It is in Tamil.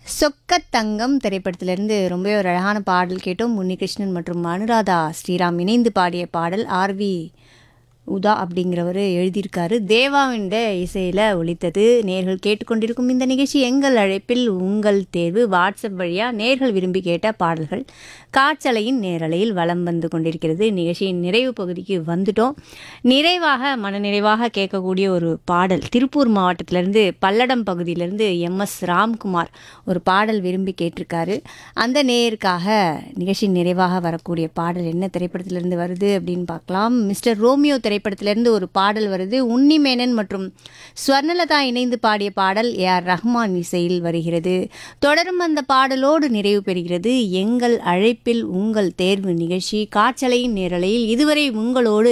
சொக்கத்தங்கம் திரைப்படத்திலிருந்து ரொம்பவே ஒரு அழகான பாடல் கேட்டோம் உன்னிகிருஷ்ணன் மற்றும் அனுராதா ஸ்ரீராம் இணைந்து பாடிய பாடல் ஆர்வி உதா அப்படிங்கிறவர் எழுதியிருக்காரு தேவாவிண்ட இசையில் ஒலித்தது நேர்கள் கேட்டுக்கொண்டிருக்கும் இந்த நிகழ்ச்சி எங்கள் அழைப்பில் உங்கள் தேர்வு வாட்ஸ்அப் வழியாக நேர்கள் விரும்பி கேட்ட பாடல்கள் காற்றலையின் நேரலையில் வலம் வந்து கொண்டிருக்கிறது நிகழ்ச்சியின் நிறைவு பகுதிக்கு வந்துட்டோம் நிறைவாக மனநிறைவாக கேட்கக்கூடிய ஒரு பாடல் திருப்பூர் மாவட்டத்திலேருந்து பல்லடம் பகுதியிலேருந்து எம் எஸ் ராம்குமார் ஒரு பாடல் விரும்பி கேட்டிருக்காரு அந்த நேயருக்காக நிகழ்ச்சியின் நிறைவாக வரக்கூடிய பாடல் என்ன திரைப்படத்திலிருந்து வருது அப்படின்னு பார்க்கலாம் மிஸ்டர் ரோமியோ திரைப்படத்திலிருந்து ஒரு பாடல் வருது உன்னிமேனன் மற்றும் ஸ்வர்ணலதா இணைந்து பாடிய பாடல் ஏ ஆர் ரஹ்மான் இசையில் வருகிறது தொடரும் அந்த பாடலோடு நிறைவு பெறுகிறது எங்கள் அழைப்பில் உங்கள் தேர்வு நிகழ்ச்சி காற்றலையின் நேரலையில் இதுவரை உங்களோடு